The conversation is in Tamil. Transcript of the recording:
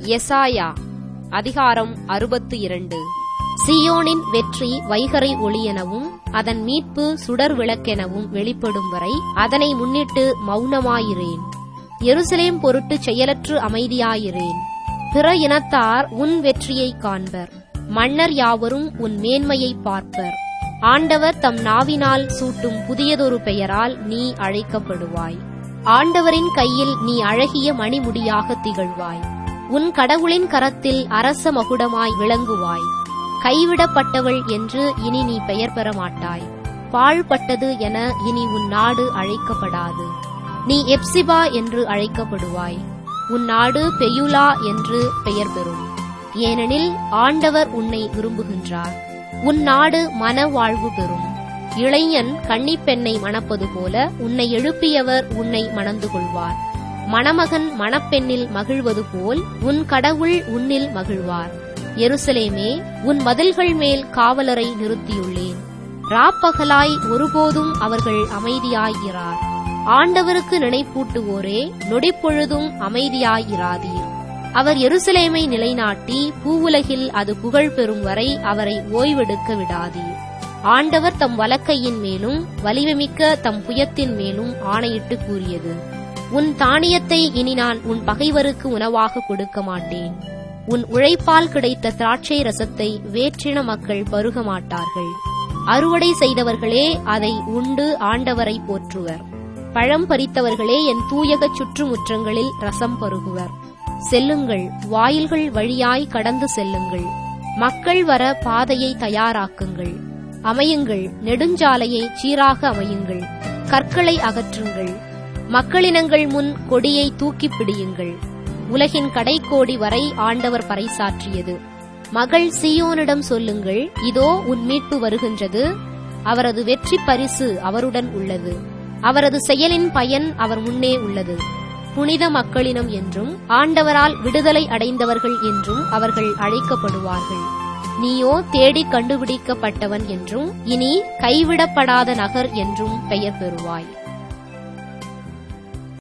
எசாயா அதிகாரம் அறுபத்து இரண்டு சியோனின் வெற்றி வைகரை ஒளியெனவும் அதன் மீட்பு சுடர் விளக்கெனவும் வெளிப்படும் வரை அதனை முன்னிட்டு மௌனமாயிரேன் எருசலேம் பொருட்டு செயலற்று அமைதியாயிரேன் பிற இனத்தார் உன் வெற்றியை காண்பர் மன்னர் யாவரும் உன் மேன்மையை பார்ப்பர் ஆண்டவர் தம் நாவினால் சூட்டும் புதியதொரு பெயரால் நீ அழைக்கப்படுவாய் ஆண்டவரின் கையில் நீ அழகிய மணிமுடியாக திகழ்வாய் உன் கடவுளின் கரத்தில் அரச மகுடமாய் விளங்குவாய் கைவிடப்பட்டவள் என்று இனி நீ பெயர் பெற மாட்டாய் பாழ்பட்டது என இனி உன் நாடு அழைக்கப்படாது நீ எப்சிபா என்று அழைக்கப்படுவாய் உன் நாடு பெயுலா என்று பெயர் பெறும் ஏனெனில் ஆண்டவர் உன்னை விரும்புகின்றார் உன் நாடு மன வாழ்வு பெறும் இளைஞன் கன்னிப்பெண்ணை மணப்பது போல உன்னை எழுப்பியவர் உன்னை மணந்து கொள்வார் மணமகன் மணப்பெண்ணில் மகிழ்வது போல் உன் கடவுள் உன்னில் மகிழ்வார் எருசலேமே உன் மதில்கள் மேல் காவலரை நிறுத்தியுள்ளேன் ராப்பகலாய் ஒருபோதும் அவர்கள் அமைதியாயிரார் ஆண்டவருக்கு நினைப்பூட்டுவோரே நொடிப்பொழுதும் அமைதியாயிராதீர் அவர் எருசலேமை நிலைநாட்டி பூவுலகில் அது புகழ் பெறும் வரை அவரை ஓய்வெடுக்க விடாதீர் ஆண்டவர் தம் வலக்கையின் மேலும் வலிமைமிக்க தம் புயத்தின் மேலும் ஆணையிட்டு கூறியது உன் தானியத்தை இனி நான் உன் பகைவருக்கு உணவாக கொடுக்க மாட்டேன் உன் உழைப்பால் கிடைத்த திராட்சை ரசத்தை வேற்றின மக்கள் பருக மாட்டார்கள் அறுவடை செய்தவர்களே அதை உண்டு ஆண்டவரை போற்றுவர் பழம் பறித்தவர்களே என் தூயகச் சுற்றுமுற்றங்களில் ரசம் பருகுவர் செல்லுங்கள் வாயில்கள் வழியாய் கடந்து செல்லுங்கள் மக்கள் வர பாதையை தயாராக்குங்கள் அமையுங்கள் நெடுஞ்சாலையை சீராக அமையுங்கள் கற்களை அகற்றுங்கள் மக்களினங்கள் முன் கொடியை தூக்கிப் பிடியுங்கள் உலகின் கடைக்கோடி வரை ஆண்டவர் பறைசாற்றியது மகள் சியோனிடம் சொல்லுங்கள் இதோ உன் மீட்பு வருகின்றது அவரது வெற்றி பரிசு அவருடன் உள்ளது அவரது செயலின் பயன் அவர் முன்னே உள்ளது புனித மக்களினம் என்றும் ஆண்டவரால் விடுதலை அடைந்தவர்கள் என்றும் அவர்கள் அழைக்கப்படுவார்கள் நீயோ தேடி கண்டுபிடிக்கப்பட்டவன் என்றும் இனி கைவிடப்படாத நகர் என்றும் பெயர் பெறுவாய்